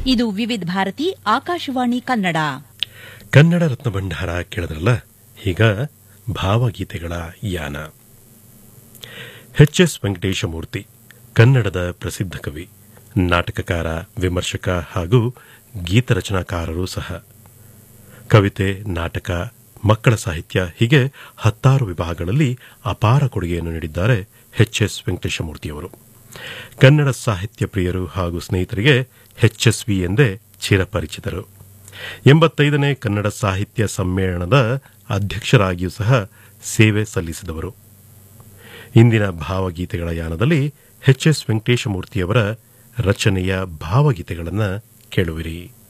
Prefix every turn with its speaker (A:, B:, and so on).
A: ಇದು ವಿವಿಧ ಭಾರತಿ ಆಕಾಶವಾಣಿ ಕನ್ನಡ
B: ಕನ್ನಡ ರತ್ನ ಭಂಡಾರ ಕೇಳಿದ್ರಲ್ಲ ಈಗ ಭಾವಗೀತೆಗಳ ಯಾನ ಎಚ್ ಎಸ್ ವೆಂಕಟೇಶಮೂರ್ತಿ ಕನ್ನಡದ ಪ್ರಸಿದ್ಧ ಕವಿ ನಾಟಕಕಾರ ವಿಮರ್ಶಕ ಹಾಗೂ ಗೀತರಚನಾಕಾರರೂ ಸಹ ಕವಿತೆ ನಾಟಕ ಮಕ್ಕಳ ಸಾಹಿತ್ಯ ಹೀಗೆ ಹತ್ತಾರು ವಿಭಾಗಗಳಲ್ಲಿ ಅಪಾರ ಕೊಡುಗೆಯನ್ನು ನೀಡಿದ್ದಾರೆ ಎಚ್ ಎಸ್ ವೆಂಕಟೇಶಮೂರ್ತಿಯವರು ಕನ್ನಡ ಸಾಹಿತ್ಯ ಪ್ರಿಯರು ಹಾಗೂ ಸ್ನೇಹಿತರಿಗೆ ಎಚ್ಎಸ್ವಿ ಎಂದೇ ಚಿರಪರಿಚಿತರು ಎಂಬತ್ತೈದನೇ ಕನ್ನಡ ಸಾಹಿತ್ಯ ಸಮ್ಮೇಳನದ ಅಧ್ಯಕ್ಷರಾಗಿಯೂ ಸಹ ಸೇವೆ ಸಲ್ಲಿಸಿದವರು ಇಂದಿನ ಭಾವಗೀತೆಗಳ ಯಾನದಲ್ಲಿ ಎಚ್ ಎಸ್ ವೆಂಕಟೇಶಮೂರ್ತಿಯವರ ರಚನೆಯ ಭಾವಗೀತೆಗಳನ್ನು ಕೇಳುವಿರಿ